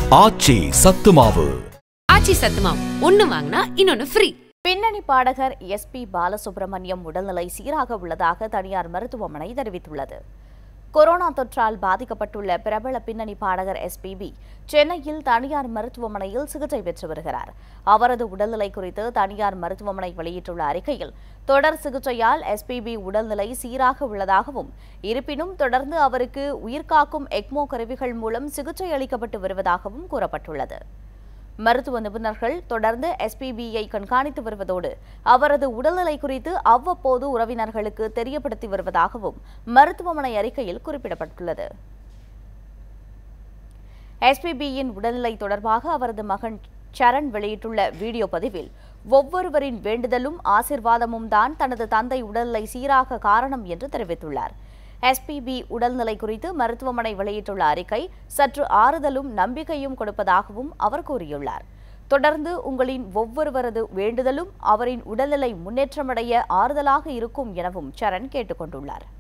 ஆச்சி சத்துமாவு ஆச்சி சத்துமாவு ஒன்னு வாங்கினா இன்னொன்னு ஃப்ரீ பின்னணி பாடகர் எஸ்பி பாலசுப்ரமணியம் உடல்நிலை சீராக உள்ளதாக தனியார் மருத்துவமனை தெரிவித்துள்ளது கொரோனா தொற்றால் பாதிக்கப்பட்டுள்ள பிரபல பின்னணி பாடகர் எஸ்பிபி சென்னையில் தனியார் மருத்துவமனையில் சிகிச்சை பெற்று வருகிறார் அவரது உடல்நிலை குறித்து தனியார் மருத்துவமனை வெளியிட்டுள்ள அறிக்கையில் தொடர் சிகிச்சையால் எஸ்பிபி உடல்நிலை சீராக உள்ளதாகவும் இருப்பினும் தொடர்ந்து அவருக்கு உயிர்காக்கும் எக்மோ கருவிகள் மூலம் சிகிச்சை அளிக்கப்பட்டு வருவதாகவும் கூறப்பட்டுள்ளது மருத்துவ நிபுணர்கள் தொடர்ந்து எஸ்பிபியை கண்காணித்து வருவதோடு அவரது உடல்நிலை குறித்து அவ்வப்போது உறவினர்களுக்கு தெரியப்படுத்தி வருவதாகவும் மருத்துவமனை அறிக்கையில் குறிப்பிடப்பட்டுள்ளது எஸ்பிபியின் உடல்நிலை தொடர்பாக அவரது மகன் சரண் வெளியிட்டுள்ள வீடியோ பதிவில் ஒவ்வொருவரின் வேண்டுதலும் ஆசிர்வாதமும் தான் தனது தந்தை உடல்நிலை சீராக காரணம் என்று தெரிவித்துள்ளார் எஸ்பிபி உடல்நிலை குறித்து மருத்துவமனை வெளியிட்டுள்ள அறிக்கை சற்று ஆறுதலும் நம்பிக்கையும் கொடுப்பதாகவும் அவர் கூறியுள்ளார் தொடர்ந்து உங்களின் ஒவ்வொருவரது வேண்டுதலும் அவரின் உடல்நிலை முன்னேற்றமடைய ஆறுதலாக இருக்கும் எனவும் சரண் கேட்டுக்கொண்டுள்ளார்